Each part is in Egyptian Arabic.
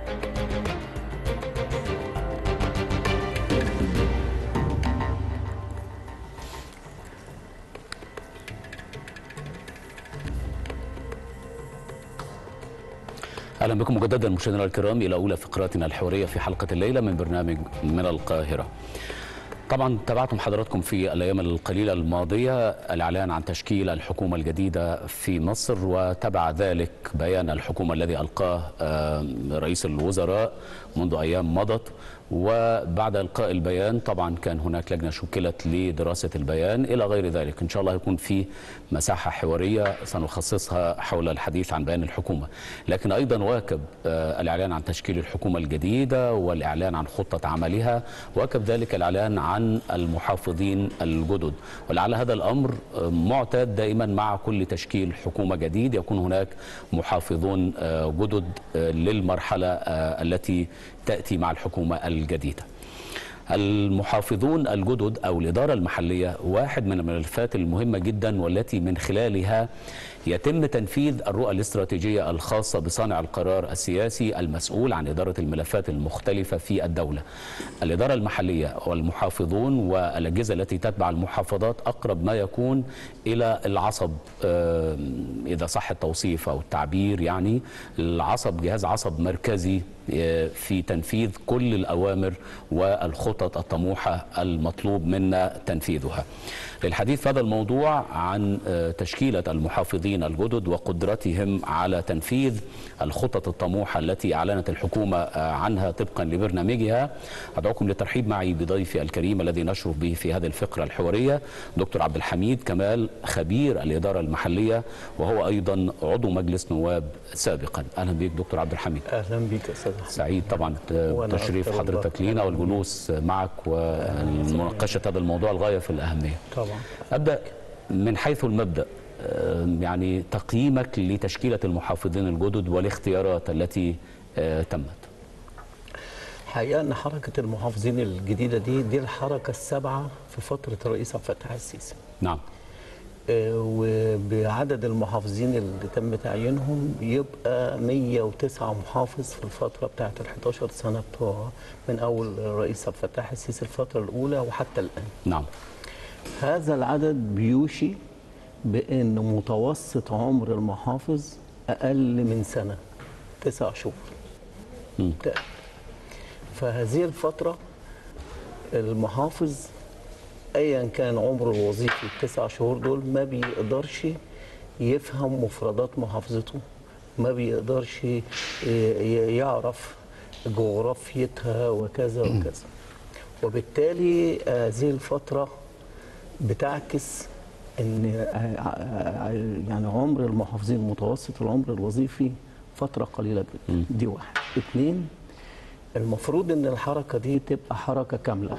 اهلا بكم مجددا مشاهدينا الكرام الى اولى فقراتنا الحواريه في حلقه الليله من برنامج من القاهره. طبعا تابعتم حضراتكم في الايام القليله الماضيه الاعلان عن تشكيل الحكومه الجديده في مصر وتبع ذلك بيان الحكومه الذي القاه آه، رئيس الوزراء منذ ايام مضت وبعد القاء البيان طبعا كان هناك لجنه شكلت لدراسه البيان الى غير ذلك ان شاء الله يكون في مساحه حواريه سنخصصها حول الحديث عن بيان الحكومه لكن ايضا واكب آه، الاعلان عن تشكيل الحكومه الجديده والاعلان عن خطه عملها واكب ذلك الاعلان عن المحافظين الجدد ولعل هذا الامر آه، معتاد دائما مع كل تشكيل حكومه جديد يكون هناك محافظون آه، جدد آه، للمرحله آه، التي تاتي مع الحكومه الجديده المحافظون الجدد او الاداره المحليه واحد من الملفات المهمه جدا والتي من خلالها يتم تنفيذ الرؤى الاستراتيجيه الخاصه بصانع القرار السياسي المسؤول عن اداره الملفات المختلفه في الدوله. الاداره المحليه والمحافظون والاجهزه التي تتبع المحافظات اقرب ما يكون الى العصب آه، اذا صح التوصيف او التعبير يعني العصب جهاز عصب مركزي آه، في تنفيذ كل الاوامر والخطط الطموحه المطلوب منا تنفيذها. للحديث في هذا الموضوع عن آه، تشكيله المحافظين الجدد وقدرتهم على تنفيذ الخطط الطموحه التي اعلنت الحكومه آه، عنها طبقا لبرنامجها ادعوكم للترحيب معي بضيفي الكريم الذي نشرف به في هذه الفقره الحواريه دكتور عبد الحميد كمال خبير الاداره المحليه وهو ايضا عضو مجلس نواب سابقا اهلا بك دكتور عبد الحميد اهلا بيك يا استاذ أحمد. سعيد طبعا وأنا تشريف أكثر حضرتك والله. لينا والجلوس معك ومناقشه هذا الموضوع الغايه في الاهميه طبعا ابدا من حيث المبدا آه، يعني تقييمك لتشكيله المحافظين الجدد والاختيارات التي آه، تمت حقيقه ان حركه المحافظين الجديده دي دي الحركه السابعه في فتره الرئيس عبد الفتاح السيسي نعم آه، وبعدد المحافظين اللي تم تعيينهم يبقى 109 محافظ في الفتره بتاعه ال 11 سنه بتوع من اول الرئيس عبد الفتاح السيسي الفتره الاولى وحتى الان نعم هذا العدد بيوشي بان متوسط عمر المحافظ اقل من سنه تسع شهور مم. تقريباً. فهذه الفتره المحافظ ايا كان عمره الوظيفي التسع شهور دول ما بيقدرش يفهم مفردات محافظته ما بيقدرش ي- ي- يعرف جغرافيتها وكذا وكذا وبالتالي هذه الفتره بتعكس ان ع- ع- يعني عمر المحافظين متوسط العمر الوظيفي فتره قليله جدا دي واحد اثنين المفروض ان الحركه دي تبقى حركه كامله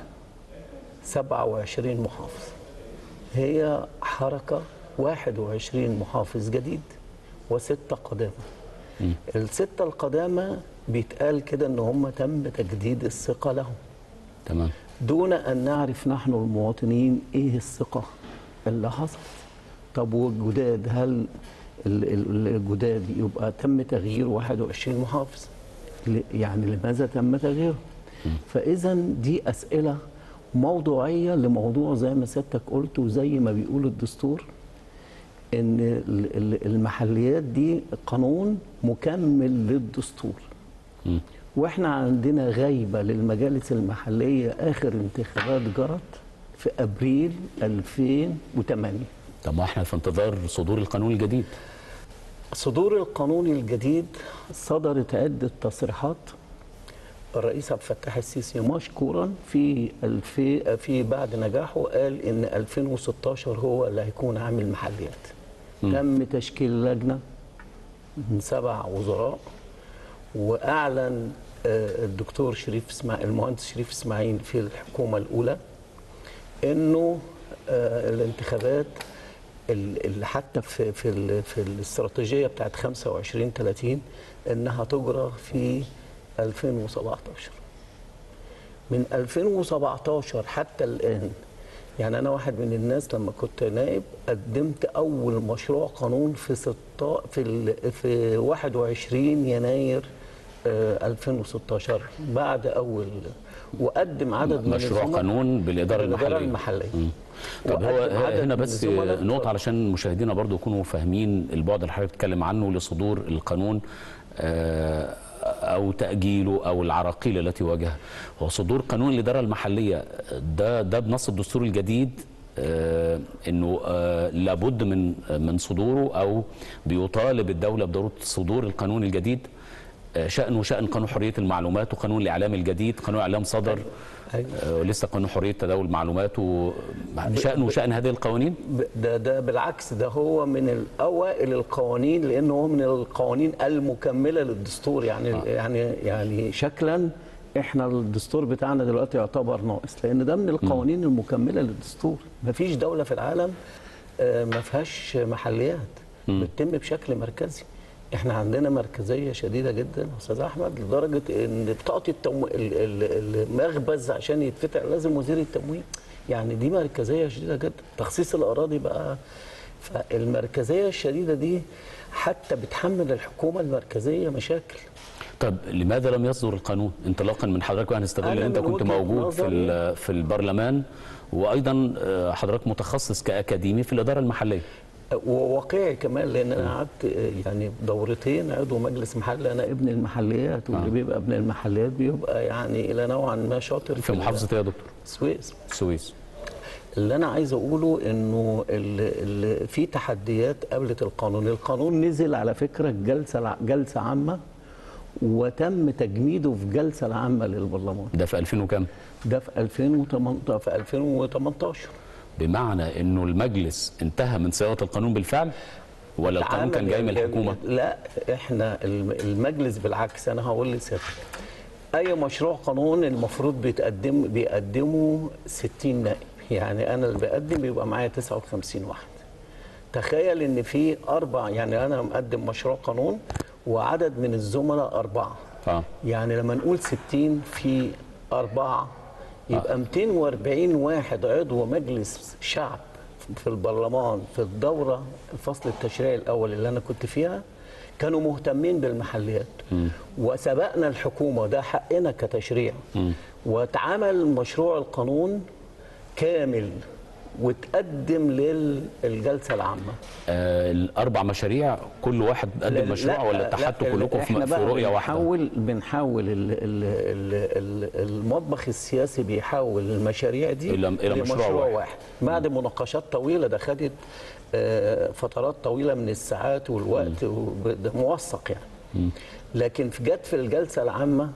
27 محافظ هي حركه 21 محافظ جديد وستة قدامى الستة القدامى بيتقال كده ان هم تم تجديد الثقة لهم تمام دون أن نعرف نحن المواطنين إيه الثقة اللي حصلت طب والجداد هل ال- ال- الجداد يبقى تم تغيير 21 محافظ ل- يعني لماذا تم تغييره فإذا دي أسئلة موضوعية لموضوع زي ما سيادتك قلت وزي ما بيقول الدستور ان ال- ال- المحليات دي قانون مكمل للدستور مم. واحنا عندنا غايبه للمجالس المحليه اخر انتخابات جرت في ابريل 2008 طب ما احنا في انتظار صدور القانون الجديد صدور القانون الجديد صدرت عده تصريحات الرئيس عبد الفتاح السيسي مشكورا في الفي في بعد نجاحه قال ان 2016 هو اللي هيكون عامل محليات تم تشكيل لجنه من سبع وزراء واعلن آه، الدكتور شريف اسماعيل المهندس شريف اسماعيل في الحكومه الاولى انه آه، الانتخابات ال- اللي حتى في في ال- في الاستراتيجيه بتاعت 25 30 انها تجرى في 2017 من 2017 حتى الان يعني انا واحد من الناس لما كنت نائب قدمت اول مشروع قانون في ستة في ال- في 21 يناير آه، 2016 بعد اول وقدم عدد من مشروع الزملاء قانون بالاداره بالإدارة المحليه المحليه طب هو وقدم عدد هنا من بس الزملاء. نقطة علشان مشاهدينا برضو يكونوا فاهمين البعد اللي حضرتك بتتكلم عنه لصدور القانون آه، أو تأجيله أو العراقيل التي واجهها هو صدور قانون الإدارة المحلية ده ده بنص الدستور الجديد آه، انه آه، لابد من من صدوره او بيطالب الدوله بضروره صدور القانون الجديد آه، شأنه شأن قانون حرية المعلومات وقانون الإعلام الجديد قانون الإعلام صدر أيوة. آه، لسه قانون حرية تداول المعلومات و- شأنه شأن هذه القوانين ب- ده ده بالعكس ده هو من الاوائل القوانين لانه هو من القوانين المكمله للدستور يعني آه. يعني يعني شكلا احنا الدستور بتاعنا دلوقتي يعتبر ناقص لان ده من القوانين المكمله للدستور مفيش دوله في العالم آه، ما فيهاش محليات بتتم بشكل مركزي احنا عندنا مركزيه شديده جدا استاذ احمد لدرجه ان بطاقه التمو... ال- ال- المخبز عشان يتفتح لازم وزير التموين يعني دي مركزيه شديده جدا تخصيص الاراضي بقى فالمركزيه الشديده دي حتى بتحمل الحكومه المركزيه مشاكل طب لماذا لم يصدر القانون انطلاقا من حضرتك بقى هنستغل أنا ان انت من كنت وجهة موجود في نظري- ال- في البرلمان وايضا آه، حضرتك متخصص كاكاديمي في الاداره المحليه وواقعي كمان لان انا قعدت يعني دورتين عضو مجلس محلي انا ابن المحليات واللي آه. بيبقى ابن المحليات بيبقى يعني الى نوعا ما شاطر في محافظه ايه يا دكتور السويس السويس اللي انا عايز اقوله انه ال- ال- في تحديات قابلت القانون القانون نزل على فكره جلسه الع- جلسه عامه وتم تجميده في جلسه العامه للبرلمان ده في 2000 وكام ده في 2018 في 2018 بمعنى انه المجلس انتهى من صياغه القانون بالفعل ولا القانون كان جاي من اتعمل- الحكومه لا احنا الم- المجلس بالعكس انا هقول لسيادتك اي مشروع قانون المفروض بيتقدم بيقدمه 60 نائب يعني انا اللي بقدم بيبقى معايا 59 واحد تخيل ان في اربع يعني انا مقدم مشروع قانون وعدد من الزملاء اربعه اه يعني لما نقول 60 في أربعة يبقى 240 واحد عضو مجلس شعب في البرلمان في الدورة الفصل التشريعي الأول اللي أنا كنت فيها كانوا مهتمين بالمحليات وسبقنا الحكومة وده حقنا كتشريع واتعمل مشروع القانون كامل وتقدم للجلسة العامة آه، الاربع مشاريع كل واحد قدم مشروع ولا لا، اتحدتوا لا، كلكم إحنا في في بقى رؤيه واحده بنحول بنحول ال ال ال ال المطبخ السياسي بيحول المشاريع دي إلى- إلى مشروع واحد. واحد بعد مناقشات طويله ده خدت آه، فترات طويله من الساعات والوقت وب- ده موثق يعني لكن في جت في الجلسه العامه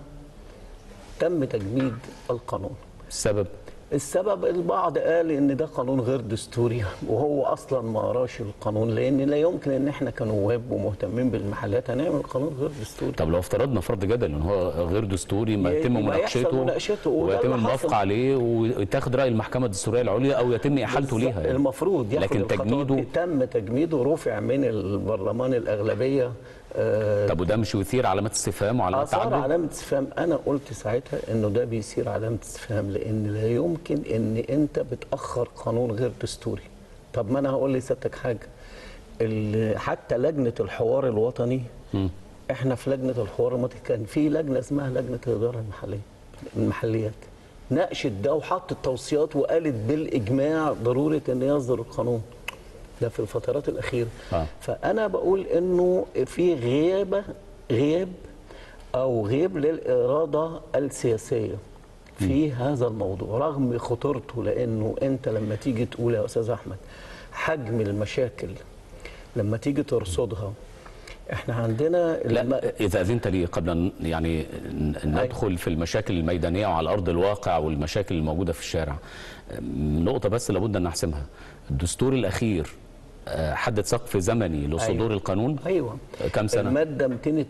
تم تجميد القانون السبب السبب البعض قال ان ده قانون غير دستوري وهو اصلا ما قراش القانون لان لا يمكن ان احنا كنواب ومهتمين بالمحلات هنعمل قانون غير دستوري طب لو افترضنا فرض جدل ان هو غير دستوري ما يبقى يتم يحصل مناقشته مناقشته، وده ويتم اللي الموافقه حصل. عليه ويتاخد راي المحكمه الدستوريه العليا او يتم احالته ليها يعني. المفروض ياخد لكن الخطوات تجميده دي. تم تجميده رفع من البرلمان الاغلبيه آه، طب وده مش يثير علامات استفهام وعلامات اثار تعجب علامه استفهام انا قلت ساعتها انه ده بيصير علامه استفهام لان لا يمكن ان انت بتاخر قانون غير دستوري طب ما انا هقول لسيادتك حاجه ال- حتى لجنه الحوار الوطني احنا في لجنه الحوار الوطني كان في لجنه اسمها لجنه الاداره المحليه المحليات ناقشت ده وحطت توصيات وقالت بالاجماع ضروره ان يصدر القانون ده في الفترات الاخيره آه. فانا بقول انه في غيابه غياب او غياب للاراده السياسيه في هذا الموضوع رغم خطورته لانه انت لما تيجي تقول يا استاذ احمد حجم المشاكل لما تيجي ترصدها احنا عندنا الم- لا اذا اذنت لي قبل ان يعني ن- ندخل في المشاكل الميدانيه وعلى ارض الواقع والمشاكل الموجوده في الشارع أم، نقطه بس لابد ان نحسمها الدستور الاخير آه، حدد سقف زمني لصدور أيوة. القانون ايوه كم سنه الماده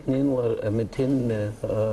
242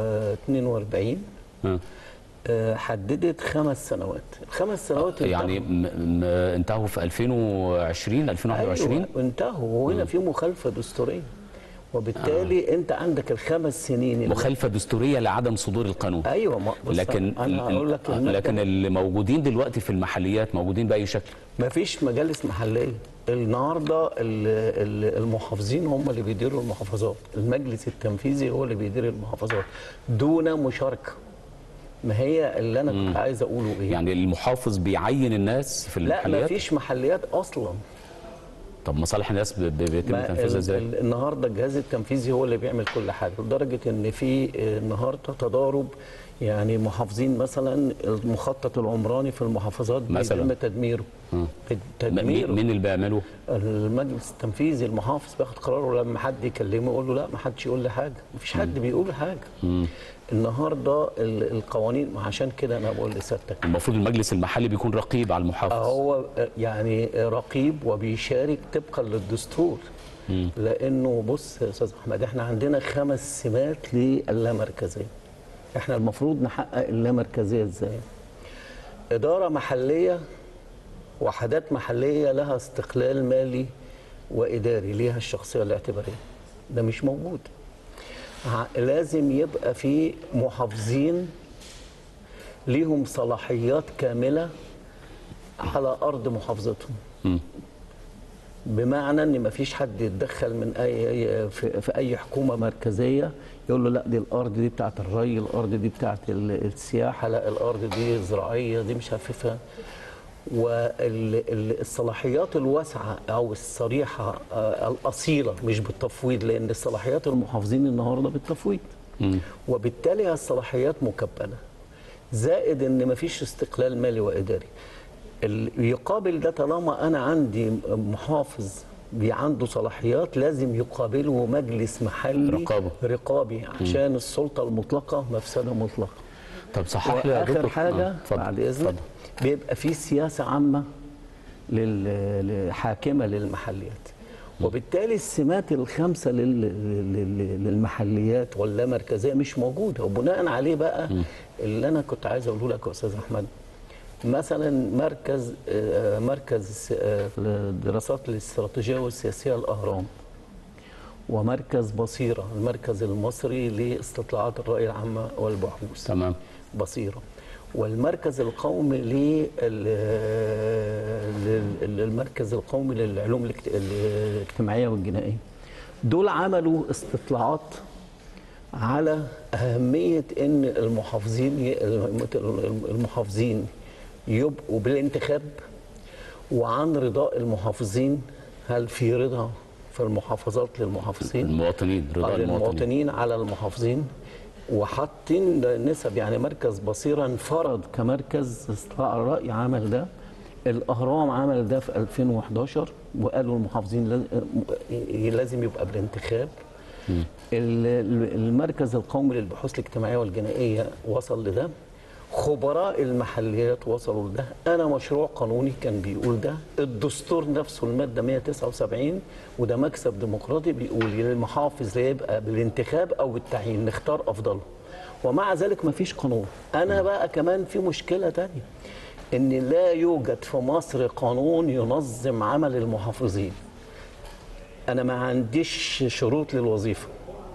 242 آه. آه، حددت خمس سنوات الخمس سنوات يعني انتهوا. م- م- انتهوا في 2020 2021 أيوة انتهوا وهنا في مخالفه دستوريه وبالتالي انت عندك الخمس سنين اللي- مخالفه دستوريه لعدم صدور القانون ايوه ما بص لكن انا هقول لك ال- لكن اللي موجودين دلوقتي في المحليات موجودين باي شكل ما فيش مجالس محليه النهارده ال- ال- المحافظين هم اللي بيديروا المحافظات المجلس التنفيذي هو اللي بيدير المحافظات دون مشاركه ما هي اللي انا كنت عايز اقوله ايه يعني المحافظ بيعين الناس في لا ما المحليات فيش محليات اصلا طب مصالح الناس ب- ب- بيتم ما تنفيذها ال- ازاي ال- النهارده الجهاز التنفيذي هو اللي بيعمل كل حاجه لدرجه ان في آه، النهارده تضارب يعني محافظين مثلا المخطط العمراني في المحافظات مثلاً. بيتم تدميره م- تدميره مين اللي بيعمله المجلس التنفيذي المحافظ بياخد قراره لما حد يكلمه يقول له لا ما حدش يقول لي حاجه مفيش حد بيقول حاجه النهارده ال- القوانين عشان كده انا بقول لسيادتك المفروض المجلس المحلي بيكون رقيب على المحافظ هو يعني رقيب وبيشارك طبقا للدستور لانه بص يا استاذ احمد احنا عندنا خمس سمات للامركزيه احنا المفروض نحقق اللامركزيه ازاي اداره محليه وحدات محليه لها استقلال مالي واداري ليها الشخصيه الاعتباريه ده مش موجود ع- لازم يبقى في محافظين ليهم صلاحيات كامله على ارض محافظتهم مم. بمعنى ان مفيش حد يتدخل من اي أي- في, في اي حكومه مركزيه يقول له لا دي الارض دي بتاعت الري الارض دي بتاعت ال- السياحه لا الارض دي زراعيه دي مش عارف إيه. والصلاحيات الواسعه او الصريحه آه، الاصيله مش بالتفويض لان الصلاحيات المحافظين النهارده بالتفويض وبالتالي الصلاحيات مكبله زائد ان مفيش استقلال مالي واداري ال- يقابل ده طالما انا عندي محافظ بي عنده صلاحيات لازم يقابله مجلس محلي رقابة. رقابي عشان السلطه المطلقه مفسده مطلقه طب صحح لي يا واخر دكتور. حاجه آه، اتفضل، بعد اذنك اتفضل. بيبقى في سياسه عامه لل- حاكمه للمحليات وبالتالي السمات الخمسه لل- لل- للمحليات واللامركزيه مش موجوده وبناء عليه بقى اللي انا كنت عايز اقوله لك يا استاذ احمد مثلا مركز آه، مركز آه، الدراسات الاستراتيجيه والسياسيه الاهرام ومركز بصيره المركز المصري لاستطلاعات الراي العامه والبحوث تمام بصيرة والمركز القومي لل- لل- المركز القومي للعلوم الاجت- الاجتماعية والجنائية دول عملوا استطلاعات على أهمية إن المحافظين ي- المحافظين يبقوا بالانتخاب وعن رضاء المحافظين هل في رضا في المحافظات للمحافظين المواطنين رضا على المواطنين المواطنين على المحافظين وحاطين نسب يعني مركز بصيرة انفرد كمركز استطلاع الرأي عمل ده الأهرام عمل ده في 2011 وقالوا المحافظين لاز- لازم يبقى بالانتخاب ال- ال- المركز القومي للبحوث الاجتماعية والجنائية وصل لده خبراء المحليات وصلوا لده انا مشروع قانوني كان بيقول ده الدستور نفسه الماده 179 وده مكسب ديمقراطي بيقول للمحافظ يبقى بالانتخاب او بالتعيين نختار افضله ومع ذلك ما فيش قانون انا بقى كمان في مشكله تانية ان لا يوجد في مصر قانون ينظم عمل المحافظين انا ما عنديش شروط للوظيفه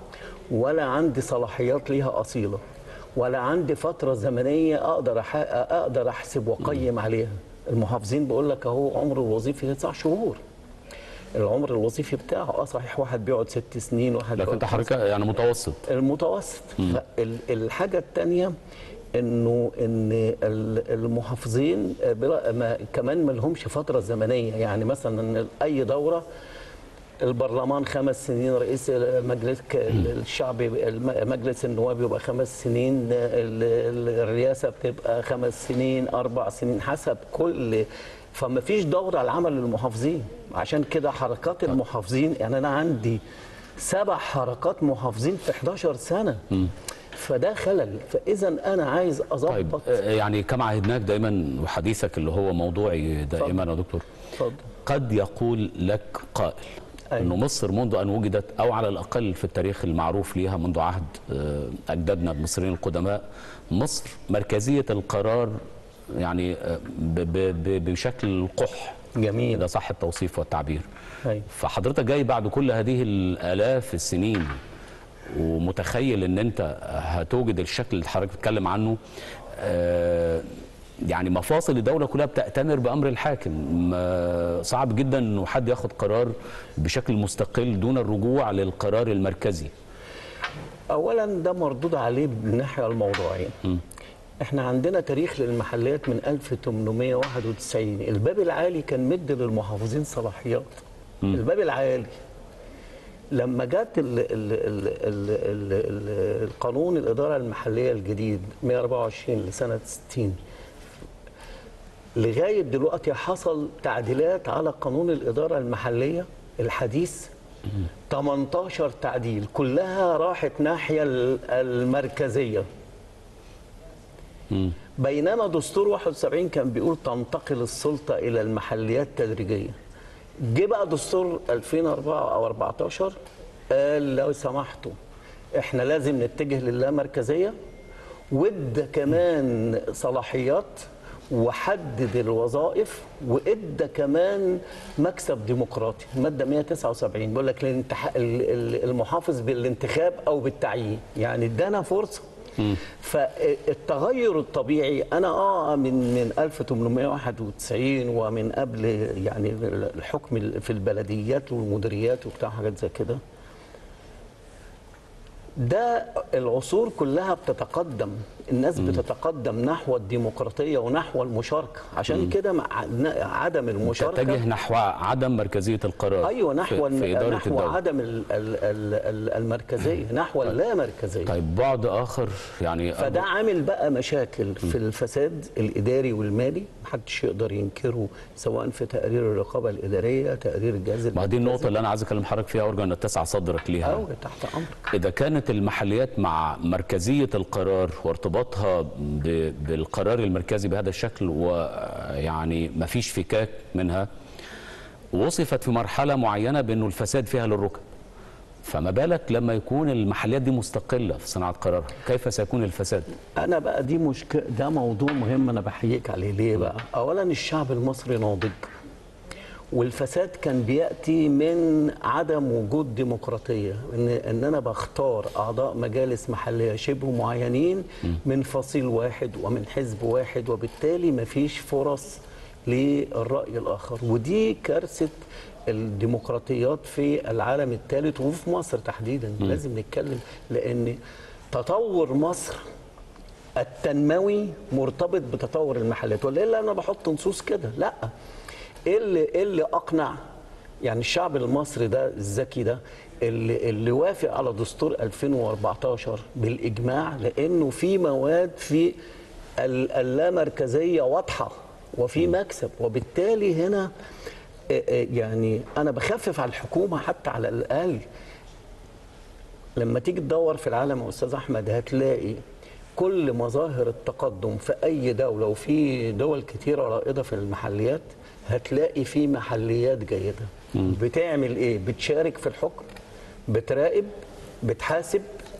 ولا عندي صلاحيات ليها اصيله ولا عندي فتره زمنيه اقدر أح- اقدر احسب واقيم عليها المحافظين بيقول لك اهو عمر الوظيفي تسع شهور العمر الوظيفي بتاعه اه صحيح واحد بيقعد ست سنين واحد لكن بيقعد انت حضرتك يعني متوسط المتوسط الحاجة الثانية انه ان ال- المحافظين بلا- ما كمان ما لهمش فتره زمنيه يعني مثلا اي دوره البرلمان خمس سنين رئيس مجلس ك- الشعب يبقى- الم- مجلس النواب يبقى خمس سنين ال- ال- الرئاسه بتبقى خمس سنين اربع سنين حسب كل فما فيش دوره لعمل المحافظين عشان كده حركات المحافظين يعني انا عندي سبع حركات محافظين في 11 سنه فده خلل فاذا انا عايز طيب اظبط آه، يعني كما عهدناك دايما وحديثك اللي هو موضوعي دائما يا دكتور اتفضل قد يقول لك قائل أيوة. أن مصر منذ أن وجدت أو على الأقل في التاريخ المعروف ليها منذ عهد آه، أجدادنا المصريين القدماء مصر مركزية القرار يعني آه، ب- ب- ب- بشكل قح جميل ده صح التوصيف والتعبير أيوة. فحضرتك جاي بعد كل هذه الآلاف السنين ومتخيل ان انت هتوجد الشكل اللي حضرتك بتتكلم عنه آه، يعني مفاصل الدوله كلها بتأتمر بامر الحاكم ما- صعب جدا انه حد ياخد قرار بشكل مستقل دون الرجوع للقرار المركزي اولا ده مردود عليه من الناحيه الموضوعيه احنا عندنا تاريخ للمحليات من 1891 الباب العالي كان مد للمحافظين صلاحيات الباب العالي لما جت ال ال ال ال ال ال القانون الاداره المحليه الجديد 124 لسنه 60 لغايه دلوقتي حصل تعديلات على قانون الاداره المحليه الحديث 18 تعديل كلها راحت ناحيه ال- المركزيه بينما دستور 71 كان بيقول تنتقل السلطه الى المحليات تدريجيا جه بقى دستور 2004 او 14 قال لو سمحتوا احنا لازم نتجه للامركزيه وادى كمان صلاحيات وحدد الوظائف وادى كمان مكسب ديمقراطي الماده 179 بيقول لك الانتح... ال- ال- المحافظ بالانتخاب او بالتعيين يعني ادانا فرصه فالتغير الطبيعي انا اه من من 1891 ومن قبل يعني الحكم في البلديات والمديريات وبتاع حاجات زي كده ده العصور كلها بتتقدم الناس بتتقدم نحو الديمقراطيه ونحو المشاركه عشان كده مع عدم المشاركه تتجه نحو عدم مركزيه القرار ايوه نحو في, في اداره نحو الدوله عدم ال- ال- ال- ال- المركزيه نحو اللامركزيه طيب بعد اخر يعني فده عامل بقى مشاكل في الفساد الاداري والمالي محدش يقدر ينكره سواء في تقرير الرقابه الاداريه تقرير الجهاز ما دي النقطه اللي انا عايز اكلم حضرتك فيها وارجو ان اتسع صدرك ليها أو تحت امرك إذا كانت المحليات مع مركزية القرار وارتباطها ب- بالقرار المركزي بهذا الشكل ويعني ما فيش فكاك منها وصفت في مرحلة معينة بأنه الفساد فيها للركب فما بالك لما يكون المحليات دي مستقلة في صناعة قرارها كيف سيكون الفساد؟ انا بقى دي مشكله ده موضوع مهم انا بحييك عليه ليه بقى اولا الشعب المصري ناضج والفساد كان بياتي من عدم وجود ديمقراطيه ان ان انا بختار اعضاء مجالس محليه شبه معينين من فصيل واحد ومن حزب واحد وبالتالي مفيش فرص للراي الاخر ودي كارثه الديمقراطيات في العالم الثالث وفي مصر تحديدا لازم نتكلم لان تطور مصر التنموي مرتبط بتطور المحلات ولا الا انا بحط نصوص كده لا ايه اللي ايه اللي اقنع يعني الشعب المصري ده الذكي ده اللي اللي وافق على دستور 2014 بالاجماع لانه في مواد في ال- اللامركزيه واضحه وفي مكسب وبالتالي هنا آه، آه، يعني انا بخفف على الحكومه حتى على الاقل لما تيجي تدور في العالم يا استاذ احمد هتلاقي كل مظاهر التقدم في اي دوله وفي دول كتيره رائده في المحليات هتلاقي في محليات جيده بتعمل ايه بتشارك في الحكم بتراقب بتحاسب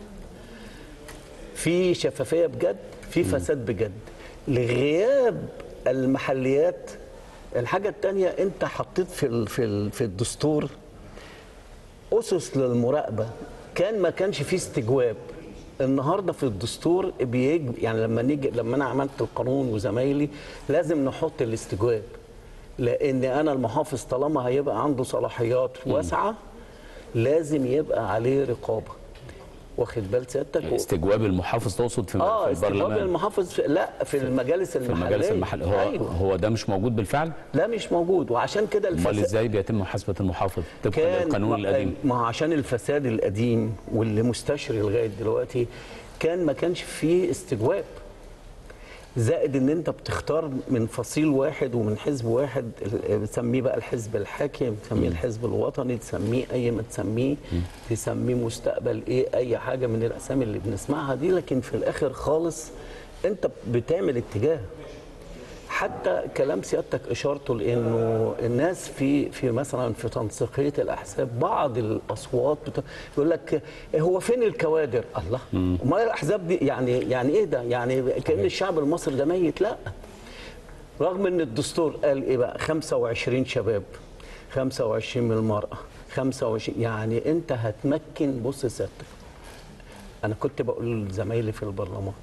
في شفافيه بجد في فساد بجد لغياب المحليات الحاجه الثانيه انت حطيت في ال- في ال- في الدستور اسس للمراقبه كان ما كانش فيه استجواب النهارده في الدستور بيج يعني لما نيجي لما انا عملت القانون وزمايلي لازم نحط الاستجواب لان انا المحافظ طالما هيبقى عنده صلاحيات واسعه لازم يبقى عليه رقابه واخد بال سيادتك استجواب المحافظ تقصد في اه في استجواب البرلمان المحافظ في لا في المجالس في المحليه المجالس المحلية هو, أيوة. هو ده مش موجود بالفعل؟ لا مش موجود وعشان كده امال الفساد ازاي بيتم محاسبة المحافظ طبقا كان للقانون ما- القديم؟ ما هو عشان الفساد القديم واللي مستشري لغايه دلوقتي كان ما كانش فيه استجواب زائد ان انت بتختار من فصيل واحد ومن حزب واحد ال- بتسميه بقى الحزب الحاكم تسميه الحزب الوطني تسميه اي ما تسميه تسميه مستقبل ايه اي حاجه من الاسامي اللي بنسمعها دي لكن في الاخر خالص انت بتعمل اتجاه حتى كلام سيادتك اشارته لانه الناس في في مثلا في تنسيقيه الاحزاب بعض الاصوات بت... يقول لك هو فين الكوادر؟ الله ما الاحزاب دي يعني يعني ايه ده؟ يعني كان الشعب المصري ده ميت؟ لا رغم ان الدستور قال ايه بقى 25 شباب 25 من المراه 25 يعني انت هتمكن بص سيادتك انا كنت بقول لزمايلي في البرلمان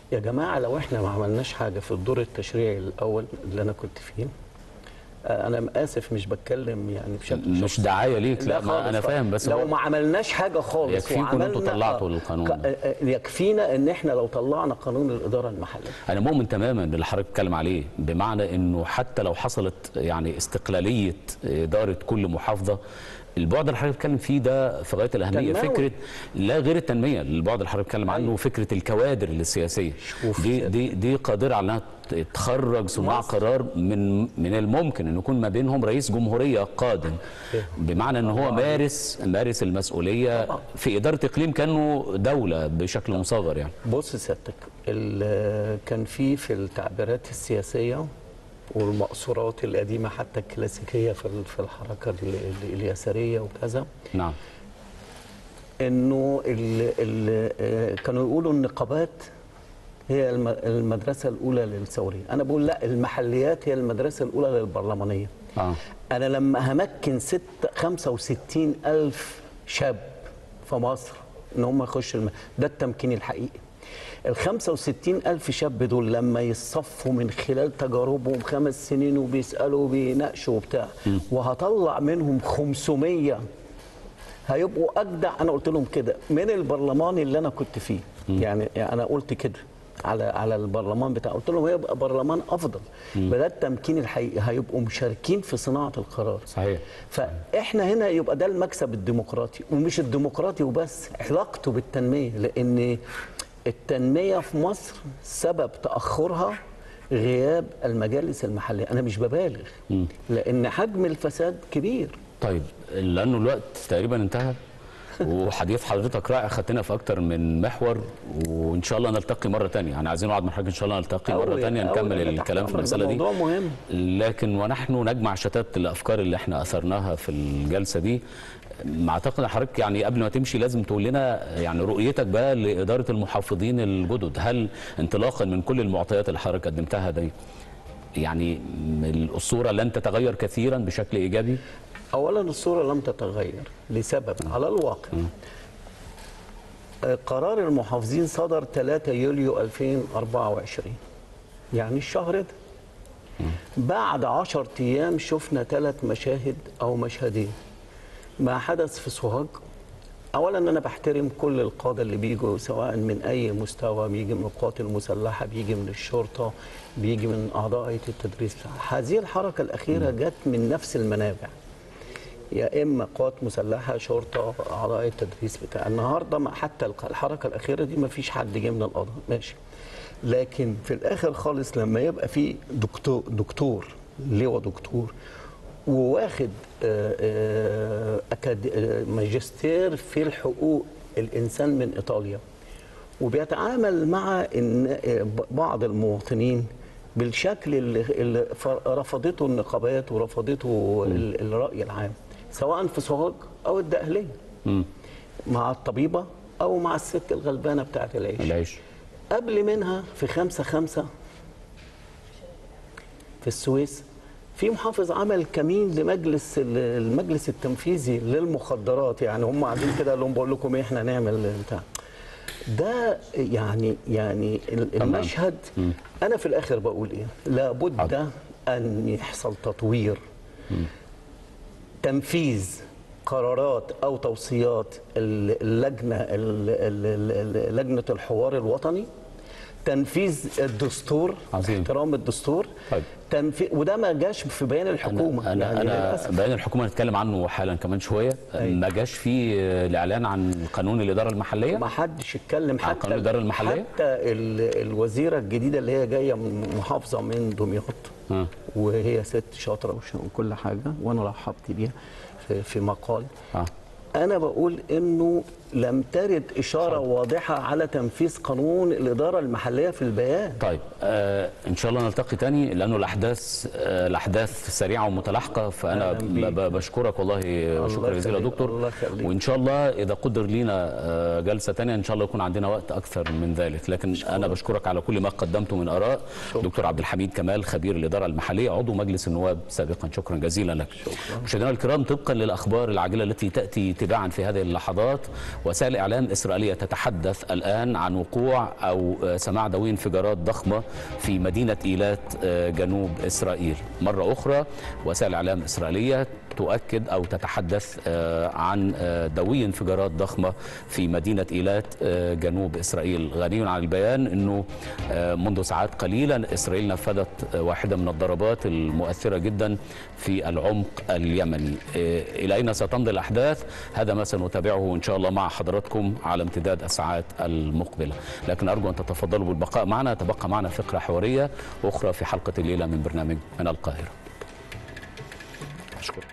يا جماعه لو احنا ما عملناش حاجه في الدور التشريعي الاول اللي انا كنت فيه آه، انا اسف مش بتكلم يعني بشكل مش شخصي. دعايه ليك لا, خالص. ما انا فاهم بس لو هو- ما عملناش حاجه خالص يكفيكم إن أنتوا وعملنا- طلعتوا آه، القانون ك- ده. آه، آه، يكفينا ان احنا لو طلعنا قانون الاداره المحليه انا مؤمن تماما باللي حضرتك بتتكلم عليه بمعنى انه حتى لو حصلت يعني استقلاليه اداره كل محافظه البعد اللي حضرتك بتتكلم فيه ده في غايه الاهميه تنموي. فكره لا غير التنميه البعد اللي حضرتك بتتكلم عنه فكره الكوادر السياسيه شوف دي سيادة. دي دي قادره على انها تخرج صناع مصر. قرار من من الممكن ان يكون ما بينهم رئيس جمهوريه قادم بمعنى ان هو مارس مارس المسؤوليه طبعا. في اداره اقليم كانه دوله بشكل مصغر يعني بص سيادتك ال- كان في في التعبيرات السياسيه والمقصورات القديمه حتى الكلاسيكيه في ال- في الحركه ال- ال- اليساريه وكذا نعم انه ال ال آه، كانوا يقولوا النقابات هي الم- المدرسه الاولى للثوريه انا بقول لا المحليات هي المدرسه الاولى للبرلمانيه اه انا لما همكن ست 65 الف شاب في مصر ان هم يخشوا الم... ده التمكين الحقيقي ال 65 الف شاب دول لما يصفوا من خلال تجاربهم خمس سنين وبيسالوا وبيناقشوا وبتاع وهطلع منهم 500 هيبقوا اجدع انا قلت لهم كده من البرلمان اللي انا كنت فيه يعني انا قلت كده على على البرلمان بتاع قلت لهم هيبقى برلمان افضل بدل التمكين الحقيقي هيبقوا مشاركين في صناعه القرار صحيح فاحنا هنا يبقى ده المكسب الديمقراطي ومش الديمقراطي وبس علاقته بالتنميه لان التنميه في مصر سبب تاخرها غياب المجالس المحليه انا مش ببالغ لان حجم الفساد كبير طيب لانه الوقت تقريبا انتهى وحديث حضرتك رائع خدتنا في اكتر من محور وان شاء الله نلتقي مره تانية يعني عايزين نقعد مع حضرتك ان شاء الله نلتقي مره أوي- تانية أوي نكمل أنا تحت الكلام في أمرك، ده المساله دي موضوع مهم لكن ونحن نجمع شتات الافكار اللي احنا اثرناها في الجلسه دي ما اعتقد إن حضرتك يعني قبل ما تمشي لازم تقول لنا يعني رؤيتك بقى لاداره المحافظين الجدد هل انطلاقا من كل المعطيات اللي حضرتك قدمتها دي يعني الصوره لن تتغير كثيرا بشكل ايجابي اولا الصوره لم تتغير لسبب على الواقع آه، قرار المحافظين صدر 3 يوليو 2024 يعني الشهر ده بعد 10 ايام شفنا ثلاث مشاهد او مشهدين ما حدث في سوهاج اولا انا بحترم كل القاده اللي بيجوا سواء من اي مستوى بيجي من القوات المسلحه بيجي من الشرطه بيجي من اعضاء هيئه التدريس هذه الحركه الاخيره جت من نفس المنابع يا اما قوات مسلحه شرطه اعضاء التدريس بتاع النهارده ما حتى الحركه الاخيره دي ما فيش حد جه من القضاء ماشي لكن في الاخر خالص لما يبقى في دكتور دكتور لواء دكتور وواخد آه، آه، أكاد- آه، ماجستير في الحقوق الانسان من ايطاليا وبيتعامل مع إن آه، ب- بعض المواطنين بالشكل اللي, اللي ف- رفضته النقابات ورفضته ال- الراي العام سواء في سوهاج او الدقهليه مم. مع الطبيبه او مع الست الغلبانه بتاعت العيش العيش قبل منها في خمسة خمسة في السويس في محافظ عمل كمين لمجلس ال- المجلس التنفيذي للمخدرات يعني هم قاعدين كده قال لهم بقول لكم ايه احنا نعمل بتاع ده يعني يعني ال- تمام. المشهد انا في الاخر بقول ايه لابد ان يحصل تطوير تنفيذ قرارات او توصيات ال- اللجنه ال- ال- ال- لجنه الحوار الوطني تنفيذ الدستور عظيم. احترام الدستور طيب. تنفيذ وده ما جاش في بيان الحكومه انا انا, يعني أنا للأسف. بيان الحكومه هنتكلم عنه حالا كمان شويه أيوة. ما جاش فيه الاعلان عن قانون الاداره المحليه ما حدش اتكلم حتى قانون الإدارة المحلية؟ حتى ال- الوزيره الجديده اللي هي جايه من محافظه من دمياط آه. وهي ست شاطره وش- وكل حاجه وانا رحبت بيها في, في مقال اه انا بقول انه لم ترد اشاره واضحه على تنفيذ قانون الاداره المحليه في البيان طيب آه ان شاء الله نلتقي تاني لانه الاحداث آه الاحداث سريعه ومتلاحقه فانا أهلاً بيك. ب- ب- بشكرك والله شكرا جزيلا يا يخليك، دكتور الله يخليك. وان شاء الله اذا قدر لينا آه جلسه تانية ان شاء الله يكون عندنا وقت اكثر من ذلك لكن انا بشكرك على كل ما قدمته من اراء دكتور عبد الحميد كمال خبير الاداره المحليه عضو مجلس النواب سابقا شكرا جزيلا لك مشاهدينا الكرام طبقا للاخبار العاجله التي تاتي تباعا في هذه اللحظات وسائل إعلام إسرائيلية تتحدث الآن عن وقوع أو سماع دوي انفجارات ضخمة في مدينة إيلات جنوب إسرائيل مرة أخرى وسائل إعلام إسرائيلية تؤكد أو تتحدث عن دوي انفجارات ضخمة في مدينة إيلات جنوب إسرائيل غني عن البيان أنه منذ ساعات قليلة إسرائيل نفذت واحدة من الضربات المؤثرة جدا في العمق اليمني إلى أين ستمضي الأحداث هذا ما سنتابعه إن شاء الله مع حضراتكم على امتداد الساعات المقبلة لكن أرجو أن تتفضلوا بالبقاء معنا تبقى معنا فقرة حوارية أخرى في حلقة الليلة من برنامج من القاهرة أشكرك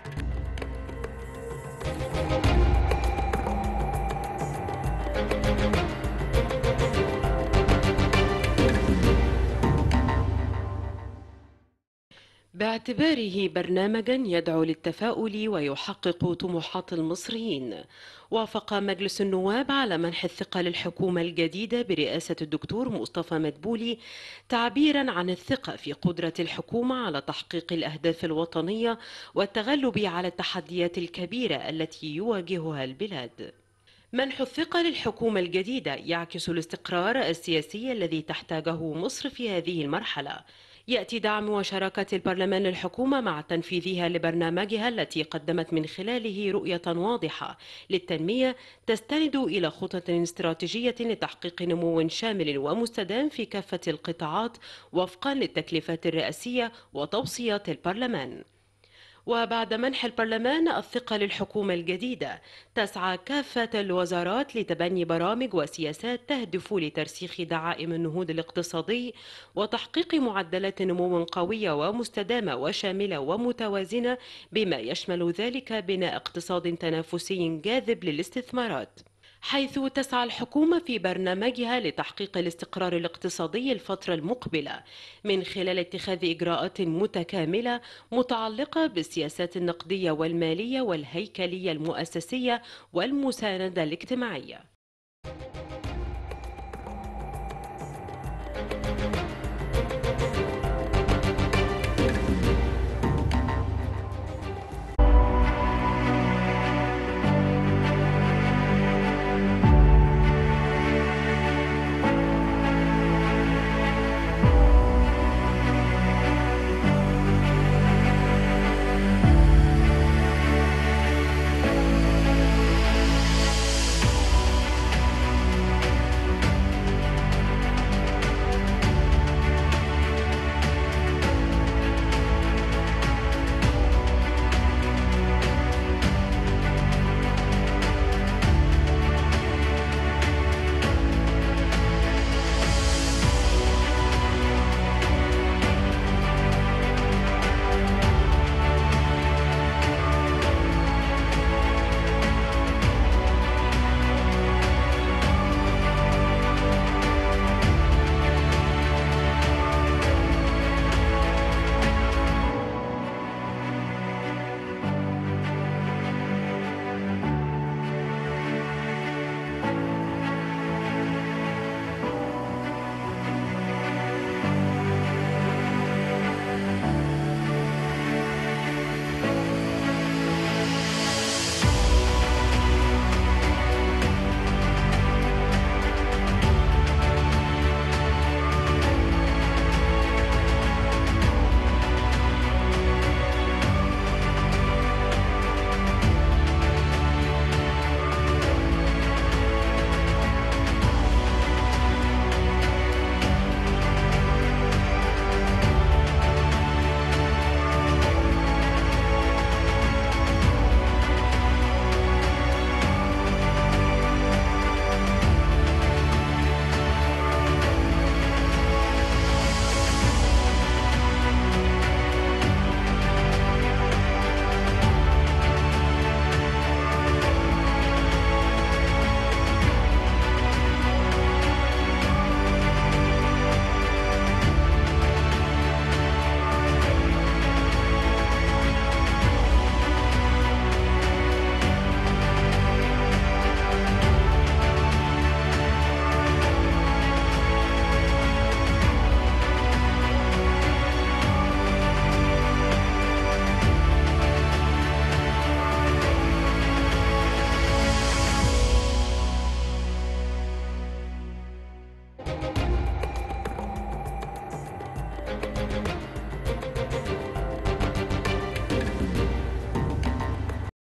باعتباره برنامجا يدعو للتفاؤل ويحقق طموحات المصريين وافق مجلس النواب على منح الثقة للحكومة الجديدة برئاسة الدكتور مصطفى مدبولي تعبيرا عن الثقة في قدرة الحكومة على تحقيق الأهداف الوطنية والتغلب على التحديات الكبيرة التي يواجهها البلاد منح الثقة للحكومة الجديدة يعكس الاستقرار السياسي الذي تحتاجه مصر في هذه المرحلة يأتي دعم وشراكة البرلمان للحكومة مع تنفيذها لبرنامجها التي قدمت من خلاله رؤية واضحة للتنمية تستند إلى خطط استراتيجية لتحقيق نمو شامل ومستدام في كافة القطاعات وفقا للتكليفات الرئاسية وتوصيات البرلمان. وبعد منح البرلمان الثقة للحكومة الجديدة تسعى كافة الوزارات لتبني برامج وسياسات تهدف لترسيخ دعائم النهوض الاقتصادي وتحقيق معدلات نمو قوية ومستدامة وشاملة ومتوازنة بما يشمل ذلك بناء اقتصاد تنافسي جاذب للاستثمارات حيث تسعى الحكومة في برنامجها لتحقيق الاستقرار الاقتصادي الفترة المقبلة من خلال اتخاذ إجراءات متكاملة متعلقة بالسياسات النقدية والمالية والهيكلية المؤسسية والمساندة الاجتماعية.